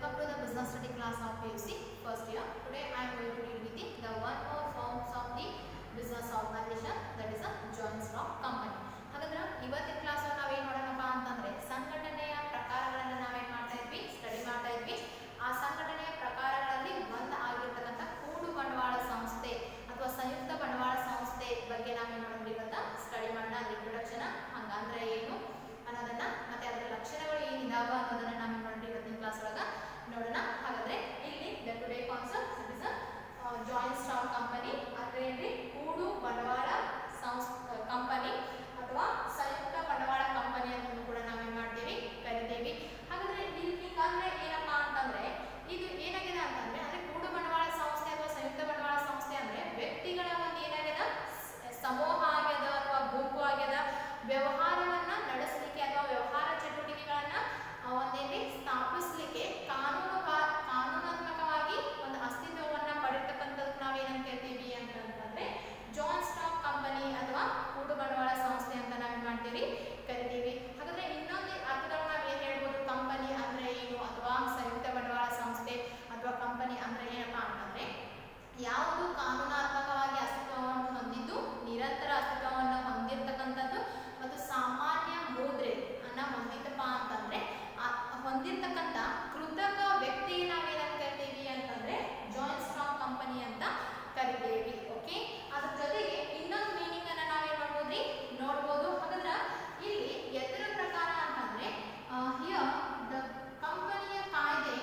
Welcome to the business study class of PUC first year. Today I am going to deal with the, the one more forms of the business organization that is a joint stock company. ಹಾಗಾದ್ರೆ ಇವತ್ತಿನ class ನಾವೇನ್ ಮಾಡೋಣಪ್ಪ ಅಂತಂದ್ರೆ ಸಂಘಟನೆಯ ಪ್ರಕಾರಗಳನ್ನ ನಾವೇನ್ ಮಾಡ್ತಾ ಇದ್ವಿ study ಮಾಡ್ತಾ ಇದ್ವಿ ಆ ಸಂಘಟನೆಯ ಪ್ರಕಾರಗಳಲ್ಲಿ ಒಂದು ಆಗಿರ್ತಕ್ಕಂಥ ಕೂಡು ಬಂಡವಾಳ ಸಂಸ್ಥೆ ಅಥವಾ ಸಂಯುಕ್ತ ಬಂಡವಾಳ ಸಂಸ್ಥೆ ಬಗ್ಗೆ ನಾವೇನ್ ಮಾಡೋಣ ಇವತ್ತ ಸ್ಟಡಿ ಮಾಡೋಣ ಇಂಟ್ರೊಡಕ್ಷನ್ ಹಂಗಂದ್ರೆ ಏನು ಅನ್ನೋದನ್ನ ಮತ್ತೆ ಅದರ ಲಕ್ಷಣಗಳು ಏನಿದಾವ ಅನ್ನೋದನ್ನ ನಾವು ನೋಡ್ರಿ ಇವತ್ತಿನ ಕ್ಲಾಸ್ ಒಳಗ ನೋಡೋಣ ಹಾಗಾದ್ರೆ ಇಲ್ಲಿ the today concept it is joint stock company ಅಂದ್ರೆ ಏನ್ರಿ ಕೂಡು ಬಂಡವಾಳ ಸಂಸ್ ಕಂಪನಿ ಅಥವಾ ಸಂಯುಕ್ತ ಬಂಡವಾಳ ಕಂಪನಿ ಅಂತ ಕೂಡ ನಾವೇನ್ ಮಾಡ್ತೀವಿ ಕರಿತೀವಿ ಹಾಗಾದ್ರೆ ಇಲ್ಲಿ ಹಿಂಗಂದ್ರೆ ಏನಪ್ಪಾ ಅಂತಂದ್ರೆ ಇದು ಏನಾಗಿದೆ ಅಂತಂದ್ರೆ ಅಂದ್ರೆ ಕೂಡು ಬಂಡವಾಳ ಸಂಸ್ಥೆ ಅಥವಾ ಸಂಯುಕ್ತ ಬಂಡವಾಳ ಸಂಸ್ಥೆ ಅಂದ್ರೆ ವ್ಯಕ್ತಿಗಳ ಒಂದು ಏನಾಗ್ಯದ ಸ- ಸಮೂಹ ಆಗ್ಯದ ಅಥವಾ ಗುಂಪು ಆಗ್ಯದ ವ್ಯವಹಾರವನ್ನ ನಡೆಸಲಿಕ್ಕೆ ಅಥವಾ ವ್ಯವಹಾರ ಚಟುವಟಿಕೆಗಳನ್ನ ಆ, ಒಂದೇನ್ರಿ ಸ್ಥಾಪಿಸಲಿಕ್ಕೆ ಕಾನೂನು ಕಾನೂನಾತ್ಮಕವಾಗಿ ಒಂದು ಅಸ್ತಿತ್ವವನ್ನ ಪಡೆಯತಕ್ಕಂಥದ್ದು ನಾವೇನಂತ ಹೇಳ್ತೀವಿ ಅಂತಂದ್ರೆ ಜಾನ್ ಸ್ಟಾಕ್ ಕಂಪನಿ ಅಥವಾ ಕೂಡು ಬಂಡವಾಳ ಸಂಸ್ಥೆ ಅಂತ ನಾವೇನ್ ಮಾಡ್ತೀವಿ ಕರಿತೀವಿ ಹಾಗಾದ್ರೆ ಇನ್ನೊಂದು ಅರ್ಥಗಳು ನಾವ್ ಏನ್ ಹೇಳ್ಬೋದು ಕಂಪನಿ ಅಂದ್ರೆ ಏನು ಅಥವಾ ಸಂಯುಕ್ತ ಬಂಡವಾಳ ಸಂಸ್ಥೆ ಅಥವಾ ಕಂಪನಿ ಅಂದ್ರೆ ಏನಪ್ಪಾ ಅಂತಂದ್ರೆ ಯಾವುದು ಕಾನೂನಾತ್ಮಕವಾಗಿ ಅಸ್ತಿತ್ವವನ್ನು ಹೊಂದಿದ್ದು ನಿರಂತರ ಅಸ್ತಿತ್ವವನ್ನು ಹೊಂದಿರತಕ್ಕಂಥದ್ದು ಮತ್ತು ಸಾಮಾನ್ಯ ಮುದ್ರೆ ಅನ್ನ ಹೊಂದಿದ್ದಪ್ಪ ಅಂತಂದ್ರೆ ಆ ಹೊಂದಿರತಕ್ಕಂಥ ಕೃತಕ ವ್ಯಕ್ತಿ ನಾವೇನಂತ ಕರಿತೀವಿ ಅಂತಂದ್ರೆ ಜಾಯಿಂಟ್ ಸ್ಟಾಕ್ ಕಂಪನಿ ಅಂತ ಕರಿತೀವಿ ಓಕೆ ಅದ್ರ ಜೊತೆಗೆ ಇನ್ನೊಂದು ಮೀನಿಂಗ್ ಅನ್ನ ನಾವೇನ್ ಮಾಡ್ಬೋದ್ರಿ ನೋಡ್ಬೋದು ಹಾಗಾದ್ರ ಇಲ್ಲಿ ಎದರ ಪ್ರಕಾರ ಅಂತಂದ್ರೆ ಹಿಯರ್ ದ ಕಂಪನಿಯ ಕಾಯ್ದೆ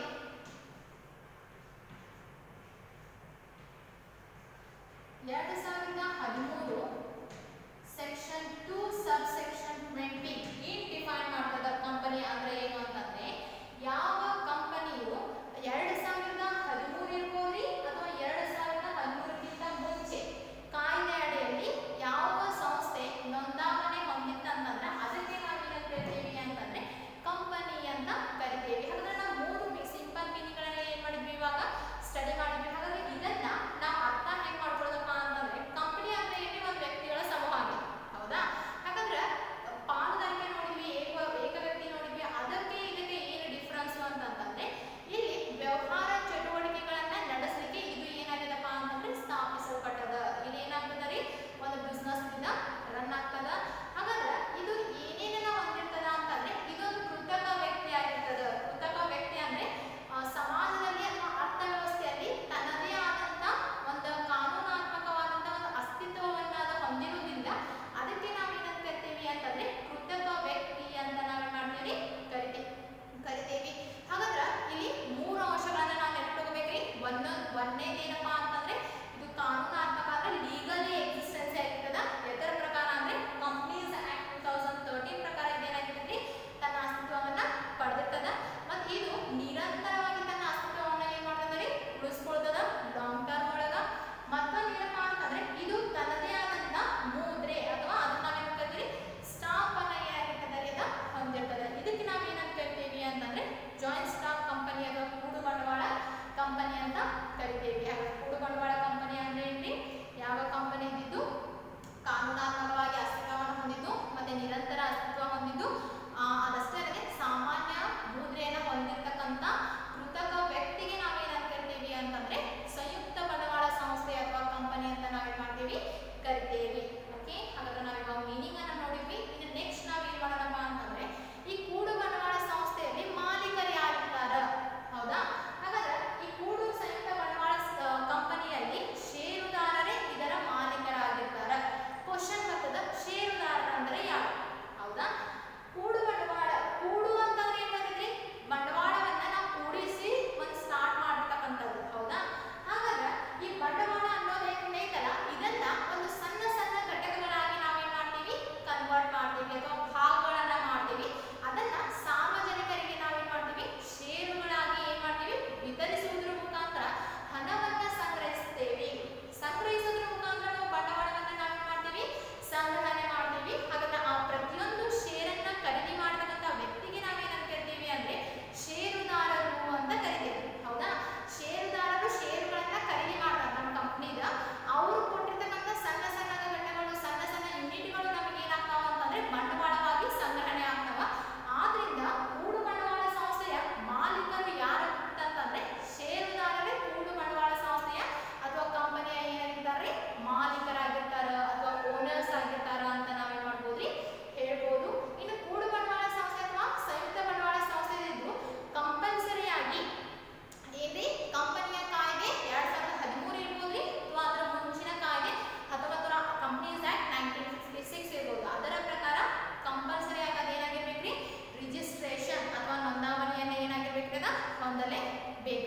ಎರಡು ಸಾವಿರದ ಹದಿಮೂರು section two sub section twenty ಏನ್ ಡಿಫೈನ್ ಮಾಡ್ತದ ಕಂಪನಿ ಅಂದ್ರೆ ಏನು ಅಂತಂದ್ರೆ ಯಾವ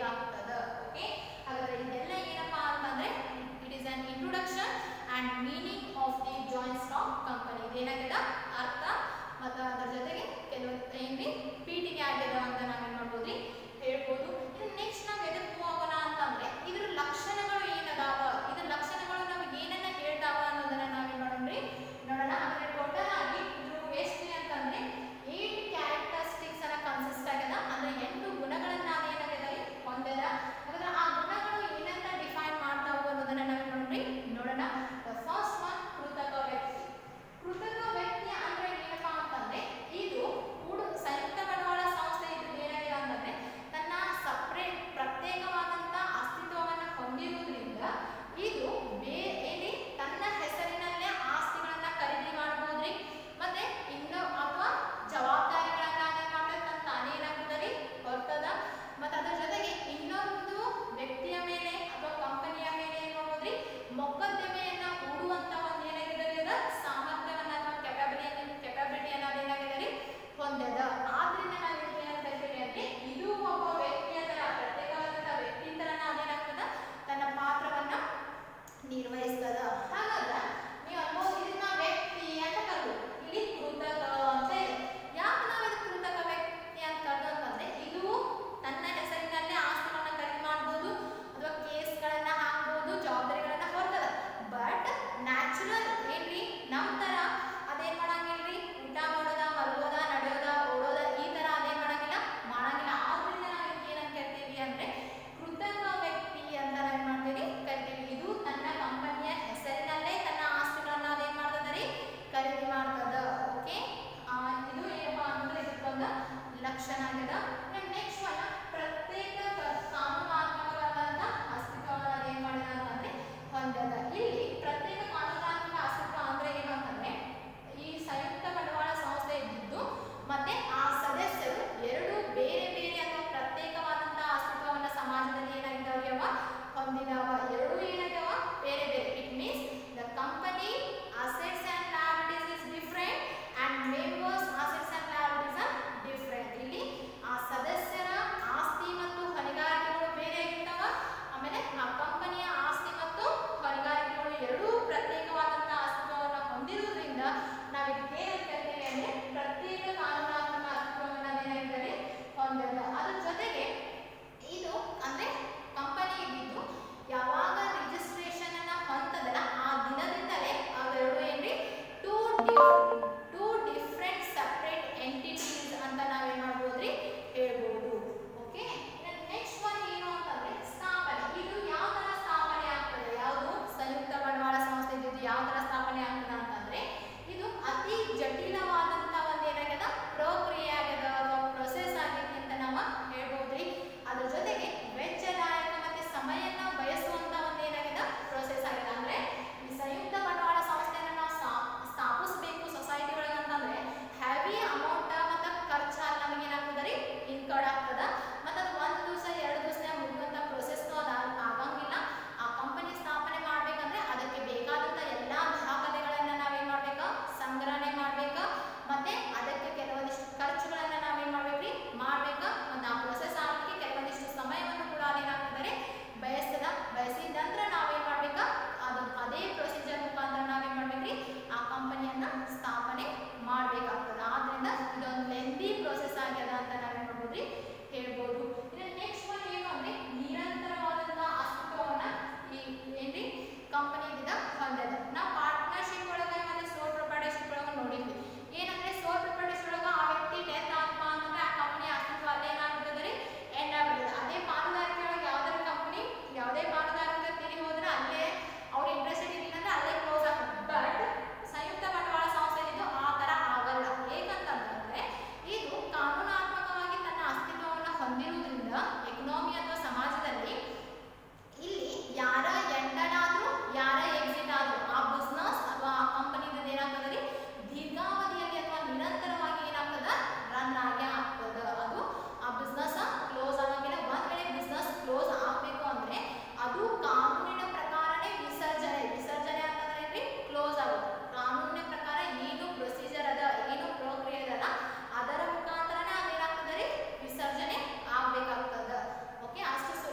ಬೇಕಾಗ್ತದ ಓಕೆ ಹಾಗಾದ್ರೆ ಇದೆಲ್ಲ ಏನಪ್ಪಾ ಅಂತಂದ್ರೆ it is an introduction and meaning of the joint stock company ಇದೇನಾಗ್ಯದ ಅರ್ಥ ಮತ್ತು ಅದ್ರ ಜೊತೆಗೆ ಕೆಲವೊಂದು ಏನ್ರಿ ಪೀಟಿಗೆ ಆಗ್ಯದ ಅಂತ ನಾವೇನ್ ಮಾಡ್ಬೋದ್ರಿ ಹೇಳ್ಬೋದು ಇನ್ನು ನೆಕ್ಸ್ಟ್ ನಾವು ಎದಕ್ಕೆ ಮೂವ್ ಆಗೋಣ ಅಂತಂದ್ರೆ ಇದ್ರ ಲಕ್ಷಣಗಳು ಏನದಾವ ಇದ್ರ ಲಕ್ಷಣಗಳು ನಮಗೆ ಏನನ್ನ ಹೇಳ್ತಾವ ಅನ್ನೋದನ್ನ ನಾವೇನ್ ಮಾಡೋಣ್ರಿ ನೋಡೋಣ ಹಾಗಾದ್ರೆ ಟೋಟಲ್ ಆಗಿ ಇದ್ರ ಎಷ್ಟು ಅಂತಂದ್ರೆ ಏಟ್ ಕ್ಯಾರೆಕ್ಟರಿಸ್ಟಿಕ್ಸ್ ಅನ್ನ ಕನ್ಸಿಸ್ಟ್ ಆಗ್ಯದ ಅಂದ್ರೆ ಎಂಟು ಗುಣಗಳನ್ನ ಅದೇನಾಗ್ಯದ ರೀ ಹೊಂದದ ಹಾಗಾದ್ರೆ ಆ ಗುಣಗಳು ಏನಂತ ಡಿಫೈನ್ ಮಾಡ್ತಾವು ಅನ್ನೋದನ್ನ ನಾವೇನ್ ಮಾಡೋಣ್ರಿ ನೋಡೋಣ ಫಸ್ಟ್ ಒನ್ ಕೃತಕ ವ್ಯಕ್ತಿ ಕೃತಕ ವ್ಯಕ್ತಿ ಅಂದ್ರೆ ಏನಪ್ಪಾ ಅಂತಂದ್ರೆ ಇದು ಕೂಡು ಸಂಯುಕ್ತ ಬಂಡವಾಳ ಸಂಸ್ಥೆ ಇದು ಏನಾಗಿದೆ ಅಂತಂದ್ರೆ ತನ್ನ ಸಪ್ರೇಟ್ ಪ್ರತ್ಯೇಕವಾದಂತ ಅಸ್ತಿತ್ವವನ್ನ ಹೊಂದಿರುವುದರಿಂದ ಇದು ಬೇರೆ ತನ್ನ ಹೆಸರಿನಲ್ಲೇ ಆಸ್ತಿಗಳನ್ನ ಖರೀದಿ ಮಾಡಬಹುದ್ರಿ ಮತ್ತೆ ಇನ್ನು ಅಥವಾ ಜವಾಬ್ದಾರಿಗಳನ್ನ ಅದೇ ಮಾಡ್ಬೇಕು ಅಂತ ತಾನೇ ಏನಾಗ್ತದೆ ಬರ್ತದ ಮತ್ತೆ ಅದ್ರ ಜೊತೆಗೆ ಇನ್ನೊಂದು ವ್ಯಕ್ತಿಯ ಮೇಲೆ ಅಥವಾ ಕಂಪನಿಯ ಮೇಲೆ ಏನ್ ಮಾಡ್ಬೋದ್ರಿ ಮೊಕದ್ದಮೆಯನ್ನ ಹೂಡುವಂತ ಒಂದು ಏನಾಗಿದೆ ರೀ ಅದ ಸಾಮರ್ಥ್ಯವನ್ನ ಅಥವಾ ಕೆಪಾಬಿಲಿಟಿ ಕೆಪಾಬಿಲಿಟಿಯನ್ನ ಅದೇನಾಗಿದೆ ರೀ ಹೊಂದದ ಆದ್ರಿಂದ ನಾವು ಇದಕ್ಕೆ ಏನಂತ ಹೇಳ್ತೀವಿ ಅಂದ್ರೆ ಇದು ಒಬ್ಬ ವ್ಯಕ್ತಿಯ ತರ ಪ್ರತ್ಯೇಕವಾದಂತ ವ್ಯಕ್ತಿ ತರನ ಅದೇನಾಗ್ತದ ತನ್ನ ಪಾತ್ರವನ್ನ ನಿರ್ವಹಿಸ್ತದ ಹಾಗಾದ್ರೆ ನೀವು ಅನ್ಬೋದು ಇದನ್ನ ವ್ಯಕ್ತಿ ಅಂತ ಕರೆದು ಇಲ್ಲಿ ಕೃತಕ ಅಂತ ಇದೆ ಯಾಕೆ ನಾವು ಇದು ಕೃತಕ ವ್ಯಕ್ತಿ ಅಂತ ಕರೆದು ಅಂತಂದ್ರೆ ಇದು ತನ್ನ ಹೆಸರಿನಲ್ಲೇ ಆಸ್ತಿಗಳನ್ನ ಖರೀದಿ ಮಾಡ್ಬೋದು ಅಥವಾ ಕೇಸ್ಗಳನ್ನ ಹಾಕ್ಬೋದು ಜವಾಬ್ದಾರಿಗಳನ್ನ ಹೊರ್ತದ ಬಟ್ ನ್ಯಾಚುರಲ್ ಏನ್ರಿ ನಮ್ಮ ತರ ಅದೇನ್ ಮಾಡಂಗಿಲ್ರಿ ಊಟ ಮಾಡೋದ ಮಲಗೋದ ನಡೆಯೋದ ಓಡೋದ ಈ ತರ ಅದೇನ್ ಮಾಡಂಗಿಲ್ಲ ಮಾಡಂಗಿಲ್ಲ ಆದ್ರಿಂದ ನಾವು ಇದಕ್ಕೆ ಏನಂತ ಕರಿತೀವಿ ಅಂದ್ರೆ ಕೃತಕ ವ್ಯಕ್ತಿ ಅಂತ ನಾವ್ ಏನ್ ಮಾಡ್ತೀವಿ ಕರಿತೀವಿ ಇದು ತನ್ನ ಕಂಪನಿಯ ಹೆಸರಿನಲ್ಲೇ ತನ್ನ ಆಸ್ತಿಗಳನ್ನ ಅದೇನ್ ಮಾಡ್ತದ ರೀ ಖರೀದಿ ಮಾಡ್ತದ ಓಕೆ ಇದು ಏನಪ್ಪಾ ಅಂತಂದ್ರೆ ಇದಕ್ಕೊಂದು ಲಕ್ಷಣ ಆಗ್ಯದ ನೆಕ್ಸ್ಟ್ ಒನ್ ಪ್ರತ್ಯೇಕ ಕ- ಕಾನೂನಾತ್ಮಕವಾದಂತ ಅಸ್ತಿತ್ವವನ್ನ ಅದೇನ್ ಮಾಡಿದ ಅಂತಂದ್ರೆ ಹೊಂದದ ಇಲ್ಲಿ ಪ್ರತ್ಯೇಕ ಕಾನೂನಾತ್ಮಕ ಅಸ್ತಿತ್ವ ಅಂದ್ರೆ ಏನು ಅಂತಂದ್ರೆ ಈ ಸಂಯುಕ್ತ ಬಂಡವಾಳ ಸಂಸ್ಥೆ ಇದ್ದಿದ್ದು ಮತ್ತೆ ಆ ಸದಸ್ಯರು ಎರಡು ಬೇರೆ ಬೇರೆ ಅಥವಾ ಪ್ರತ್ಯೇಕವಾದಂತಹ ಅಸ್ತಿತ್ವವನ್ನ ಸಮಾಜದಲ್ಲಿ ಏನಾಗಿದ್ದಾವೆ ಅವ ಹೊಂದಿದಾವ ಎರಡು ಏನಾಗ್ಯಾವ ಬೇರೆ ಬೇರೆ it means the company assets and liabilities is different and members assets and liabilities are different ಇಲ್ಲಿ ಆ ಸದಸ್ಯರ ಆಸ್ತಿ ಮತ್ತು ಹೊಣೆಗಾರಿಕೆಗಳು ಬೇರೆ ಆಗಿರ್ತಾವ ಆಮೇಲೆ ಆ ಕಂಪನಿಯ ಆಸ್ತಿ ಮತ್ತು ಹೊಣೆಗಾರಿಕೆಗಳು ಎರಡೂ ಪ್ರತ್ಯೇಕವಾದಂತಹ ಅಸ್ತಿತ್ವವನ್ನು ಹೊಂದಿರುವುದರಿಂದ ನಾವು ಇದಕ್ಕೆ ಏನಂತ ಕರಿತೀವಿ ಅಂದ್ರೆ ಪ್ರತ್ಯೇಕ ಕಾನೂನಾತ್ಮಕ ಅಸ್ತಿತ್ವವನ್ನು ಏನಾಗಿದ್ದಾರೆ ಹೊಂದಿಲ್ಲ ಅದ್ರ ಜೊತೆಗೆ ಇದು ಅಂದ್ರೆ ಕಂಪನಿ ಇದ್ದಿದ್ದು ಯಾವಾಗ ರಿಜಿಸ್ಟ್ರೇಷನ್ ಅನ್ನ ಹೊಂದದಲ್ಲ ಆ ದಿನದಿಂದಲೇ ಅವೆರಡು ಏನ್ರಿ two two different separate entities ಅಂತ ನಾವೇನ್ ಮಾಡ್ಬೋದ್ರಿ ಹೇಳ್ಬೋದು ಓಕೆ ನೆಕ್ಸ್ಟ್ ಒನ್ ಏನು ಅಂತಂದ್ರೆ ಸ್ಥಾಪನೆ ಇದು ಯಾವ ತರ ಸ್ಥಾಪನೆ ಆಗ್ತದೆ ಯಾವುದು ಸಂಯುಕ್ತ ಬಂಡವಾಳ ಸಂಸ್ಥೆ ಇದ್ದಿದ್ದು ಯಾವ ತರ ಸ್ಥಾಪನೆ ಆಗ್ತದೆ ಅಂತಂದ್ರೆ ಇದು ಅತಿ ಜಟಿಲವಾದಂತ ಒಂದು ಏನಾಗ್ಯದ ಪ್ರಕ್ರಿಯೆ ಆಗ್ಯದ ಅಥವಾ ಪ್ರೊಸೆಸ್ ಆಗೈತಿ ಅಂತ ನಾವು ಹೇಳ್ಬೋದ್ರಿ ಅದ್ರ ಜೊತೆಗೆ ವೆಚ್ಚದಾಯಕ ಮತ್ತೆ ಸಮಯನ ಬಯಸುವಂತ ಒಂದು ಏನಾಗ್ಯದ ಪ್ರೊಸೆಸ್ ಆಗ್ಯದ ಅಂದ್ರೆ ಈ ಸಂಯುಕ್ತ ಬಂಡವಾಳ ಸಂಸ್ಥೆಯನ್ನ ನಾವು ಸ್ಥಾ- ಸ್ಥಾಪಿಸ್ಬೇಕು ಸೊಸೈಟಿ ಒಳಗೆ ಅಂತಂದ್ರೆ ಹೆವಿ ಅಮೌಂಟ್ ಮತ್ತೆ ಖರ್ಚು ನಮಗೆ ಏನಾಗ್ತದ ರೀ ಇನ್ಕರ್ಡ್ ಆಗ್ತದ ಮತ್ತೆ ಅದು ಒಂದ್ ದಿವಸ ಎರಡು ದಿವಸ ಮುಗಿದಂತ ಪ್ರೊಸೆಸ್ ಅದು ಆಗ್- ಆಗಂಗಿಲ್ಲ ಆ ಕಂಪನಿ ಸ್ಥಾಪನೆ ಮಾಡ್ಬೇಕಂದ್ರೆ ಅದಕ್ಕೆ ಬೇಕಾದಂತ ಎಲ್ಲಾ ದಾಖಲೆಗಳನ್ನ ನಾವೇನ್ ಮಾಡ್ಬೇಕ ಸಂಗ್ರಹಣೆ ಮಾಡ್ಬೇಕ ಮತ್ತೆ ಅದಕ್ಕೆ ಕೆಲವೊಂದಿಷ್ಟು ಖರ್ಚುಗಳನ್ನ ನಾವೇನ್ ಮಾಡ್ಬೇಕ್ರಿ ಮಾಡ್ಬೇಕ ಮತ್ತೆ ಆ ಪ್ರೊಸೆಸ್ ಆಗಲಿಕ್ಕೆ ಕೆಲವೊಂದಿಷ್ಟು ಸಮಯವನ್ನು ಕೂಡ ಅದೇನಾಗ್ತದೆ ಬಯಸ್ತದ ಬಯಸಿದ ನಂತರ ನಾವೇನ್ ಮಾಡ್ಬೇಕ ಅದು ಅದೇ ಪ್ರೊಸೀಜರ್ ಮುಖಾಂತರ ನಾವೇನ್ ಮಾಡ್ಬೇಕ್ರಿ ಆ ಕಂಪನಿಯನ್ನ ಸ್ಥಾಪನೆ ಮಾಡ್ಬೇಕಾಗ್ತದ ಆದ್ರಿಂದ ಇದೊಂದು ಲೆಂದಿ ಪ್ರೊಸೆಸ್ ಆಗ್ಯದ ಅಂತ ನಾವೇನ್ ಮಾಡ್ಬೋದ್ರಿ ಹೇಳ್ಬೋದು ಇನ್ನು ನೆಕ್ಸ್ಟ್ ಒನ್ ಏನು ಅಂದ್ರೆ ನಿರಂತರವಾದಂತ ಅಸ್ತಿತ್ವವನ್ನ ಈ ಏನ್ರಿ ಕಂಪನಿ ಇದನ್ನ ಹೊಂದದ ನಾವು ಪಾರ್ಟ್ನರ್ಶಿಪ್ ಒಳಗೆ ಮತ್ತೆ ಸೋಲ್ ಪ್ರೊಪರ್ಟರ್ಶಿಪ್ ಒಳಗೆ ನೋಡಿದ್ವಿ ಏನಂದ್ರೆ ಸೋಲ್ ಪ್ರೊಪರ್ಟರ್ಶಿಪ್ ಒಳಗೆ ಆ ವ್ಯಕ್ತಿ ಡೆತ್ ಆತ್ಮ ಅಂತಂದ್ರೆ ಆ ಕಂಪನಿ ಅಸ್ತಿತ್ವ ಅಲ್ಲೇ ಏನಾಗ್ತದೆ ರೀ ಎಂಡ್ ಆಗ್ಬಿಡುತ್ತೆ ಅದೇ ಪಾಲುದಾರಿಕೆ ಒಳಗೆ ಯಾವ್ದಾರ ಕಂಪನಿ ಯಾವುದೇ ಪಾಲುದಾರಿಕೆ ತಿರಿ ಹೋದ್ರೆ ಅಲ್ಲೇ ಅವ್ರು ಇಂಟ್ರೆಸ್ಟೆಡ್ ಇರಲಿಲ್ಲ ಅಂದ್ರೆ ಅಲ್ಲೇ ಕ್ಲೋಸ್ ಆಗ್ತದೆ ಬಟ್ ಸಂಯುಕ್ತ ಬಂಡವಾಳ ಸಂಸ್ಥೆ ಇದು ಆ ತರ ಆಗಲ್ಲ ಹೇಗಂತಂದ್ರೆ ಇದು ಕಾನೂನಾತ್ಮಕವಾಗಿ ತನ್ನ ಅಸ್ತಿತ್ವವನ್ನು ಹೊಂದಿರುವುದರಿಂದ ಎಕನಾಮಿ ಅಥವಾ ಸಮಾಜದಲ್ಲಿ ಇಲ್ಲಿ ಯಾರ ಎಂಟರ್ ಆದ್ರೂ ಯಾರ ಎಕ್ಸಿಟ್ ಆದ್ರೂ ಆ ಬಿಸ್ನೆಸ್ ಅಥವಾ ಆ ಕಂಪನಿದ ಏನಾಗ್ತದೆ ರೀ ದೀರ್ಘಾವಧಿಯಲ್ಲಿ ಅಥವಾ ನಿರಂತರವಾಗಿ ಏನಾಗ್ತದ ರನ್ ಆಗೇ ಆಗ್ತದ ಅದು ಆ ಬಿಸ್ನೆಸ್ ಕ್ಲೋಸ್ ಆಗಂಗಿಲ್ಲ ಒಂದ್ ವೇಳೆ ಬಿಸ್ನೆಸ್ ಕ್ಲೋಸ್ ಆಗ್ಬೇಕು ಅಂದ್ರೆ ಅದು ಕಾನೂನಿನ ಪ್ರಕಾರನೇ ವಿಸರ್ಜನೆ ವಿಸರ್ಜನೆ ಅಂತಂದ್ರೆ ಏನ್ರಿ ಕ್ಲೋಸ್ ಆಗೋದು ಕಾನೂನಿನ ಪ್ರಕಾರ ಏನು ಪ್ರೊಸೀಜರ್ ಅದ ಏನು ಪ್ರಕ್ರಿಯೆ ಅದಲ್ಲ ಅದರ ಮುಖಾಂತರನೇ ಅದೇನಾಗ್ತದೆ ರೀ ವಿಸರ್ಜನೆ ಆಗ್ಬೇಕಾಗ್ತದ ಓಕೆ ಅಷ್ಟು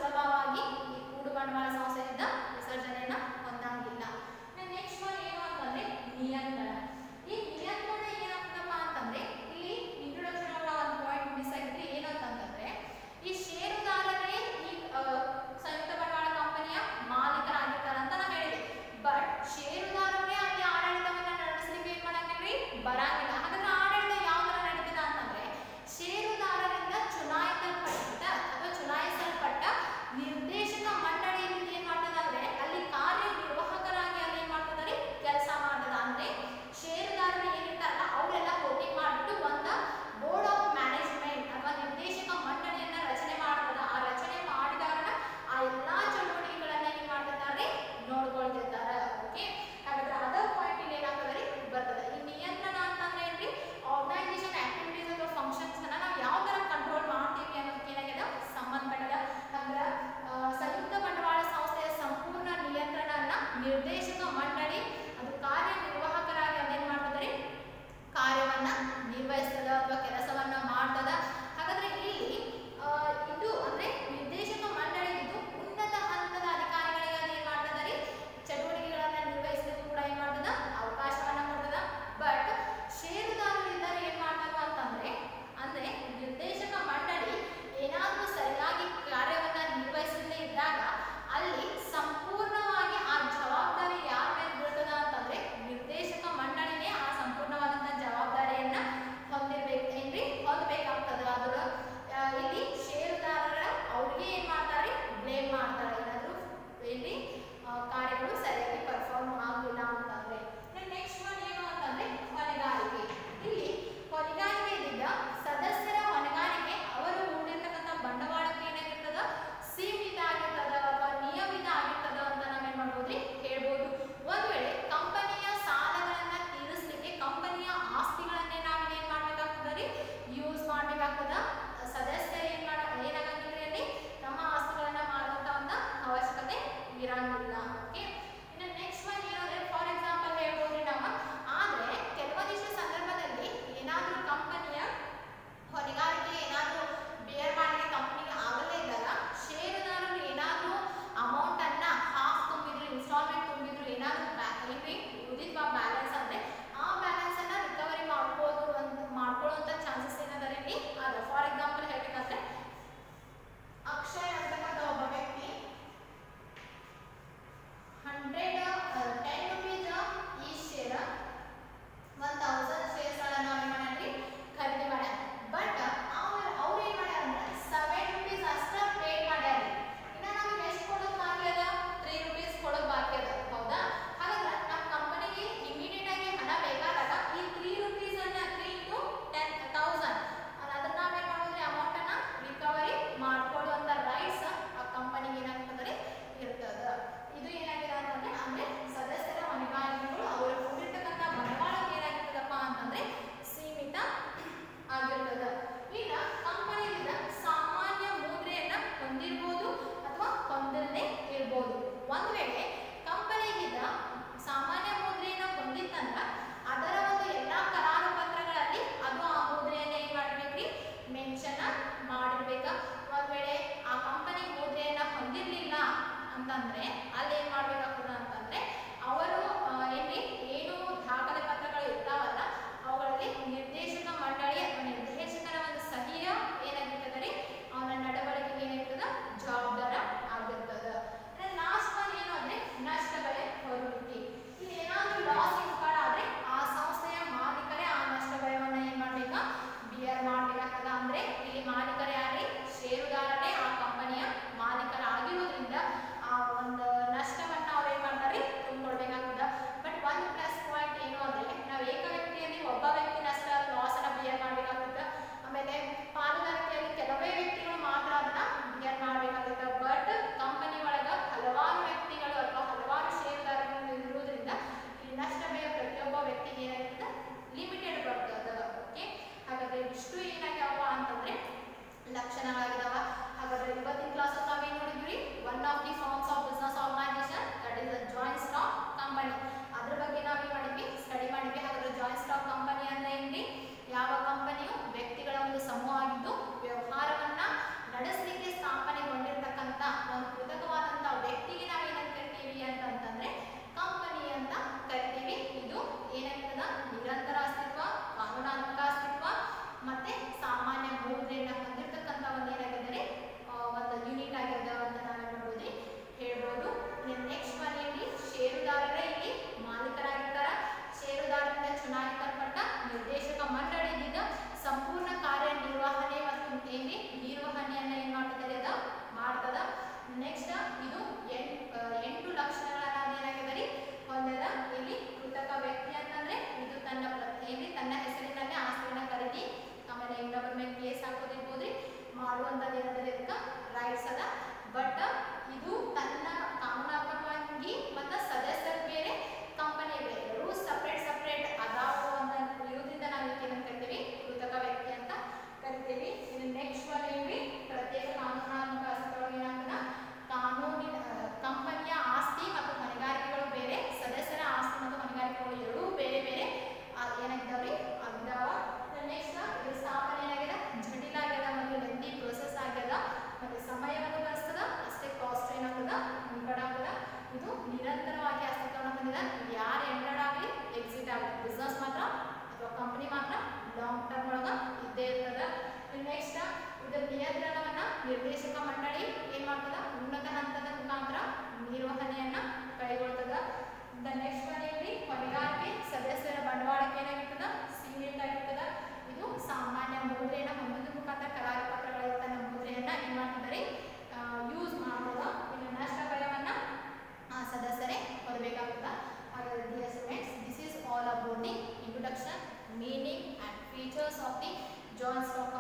ಮಾಡುವಂಥದ್ದು ಏನಂದ್ರೆ ಇದಕ್ಕೆ ರೈಟ್ಸ್ ಅದ ಬಟ್ ಇದು ತನ್ನ ಕಾನೂನಾತ್ಮಕವಾಗಿ ಮತ್ತು ಸದಸ್ಯರ ಬೇರೆ ಕಂಪನಿ ಬೇರೆ ಎರಡೂ ಸಪ್ರೇಟ್ ಸಪ್ರೇಟ್ ಅದಾವು ಅಂತ ಇರೋದ್ರಿಂದ ನಾವು ಇದಕ್ಕೆ ಏನಂತ ಕರಿತೀವಿ ಕೃತಕ ವ್ಯಕ್ತಿ ಅಂತ ಕರಿತೀವಿ ಇನ್ನು ನೆಕ್ಸ್ಟ್ ಒನ್ ಏನ್ರಿ ಪ್ರತ್ಯೇಕ ಕಾನೂನಾತ್ಮಕ ಅಸ್ತಿತ್ವದೊಳಗೆ ಏನಾಗ್ತದ ಕಾನೂನಿನ ಕಂಪನಿಯ ಆಸ್ತಿ ಮತ್ತು ಹೊಣೆಗಾರಿಕೆಗಳು ಬೇರೆ ಸದಸ್ಯರ ಆಸ್ತಿ ಮತ್ತು ಹೊಣೆಗಾರಿಕೆಗಳು ಎರಡೂ ಬೇರೆ ಬೇರೆ ಆ, ಏನಾಗಿದಾವ್ರಿ ಅದಾವ ನೆಕ್ಸ್ಟ್ ಇದು ಸ್ಥಾಪನೆ ಏನಾಗಿದೆ ಜಟಿಲ ಆಗ್ಯದ ಮತ್ತು ಲೆಂದಿ ಪ್ರೊಸೆಸ್ ಆಗ್ಯದ ಮತ್ತು ಸಮಯವನ್ನು ಬಳಸ್ತದ ಅಷ್ಟೇ ಕಾಸ್ಟ್ ಏನಾಗ್ತದ ಮುಂಗಡಾಗ್ತದ ಇದು ನಿರಂತರವಾಗಿ ಅಸ್ತಿತ್ವವನ್ನು ಹೊಂದಿದ ಇದು ಯಾರು ಎಂಟರ್ಡ್ ಆಗಲಿ ಎಕ್ಸಿಟ್ ಆಗಲಿ ಬಿಸ್ನೆಸ್ ಮಾತ್ರ ಅಥವಾ ಕಂಪನಿ ಮಾತ್ರ ಲಾಂಗ್ ಟರ್ಮ್ ಒಳಗ ಇದ್ದೇ ಇರ್ತದ ನೆಕ್ಸ್ಟ್ ಇದರ ನಿಯಂತ್ರಣವನ್ನ ನಿರ್ದೇಶಕ ಮಂಡಳಿ ಏನ್ ಮಾಡ್ತದ ಉನ್ನತ ಹಂತದ ಮುಖಾಂತರ ನಿರ್ವಹಣೆಯನ್ನ ಕೈಗೊಳ್ತದ ದ ನೆಕ್ಸ್ಟ್ ಒನ್ ಏನ್ರಿ ಹೊಣೆಗಾರಿಕೆ ಸದಸ್ಯರ ಬಂಡವಾಳಕ್ಕೆ ಏನಾಗಿರ್ತದ ಸೀಮಿತ ಆಗಿರ್ತದ ಇದು ಸಾಮಾನ್ಯ ಮುದ್ರೆಯನ್ನ ಹೊಂದಿದ ಮುಖಾಂತರ ಕರಾರು ಪತ್ರಗಳಿರ್ತನ್ನ ಮುದ್ರೆಯನ್ನ ಏನ್ ಮಾಡ್ತಿದ್ದಾರೆ ಯೂಸ್ ಮಾಡ್ಬೋದ ಇನ್ನು ನಷ್ಟ ಭಯವನ್ನ ಆ ಸದಸ್ಯರೇ ಹೊರಬೇಕಾಗ್ತದ ಹಾಗಾದ್ರೆ dear students this is all about the introduction meaning and features of the joint stock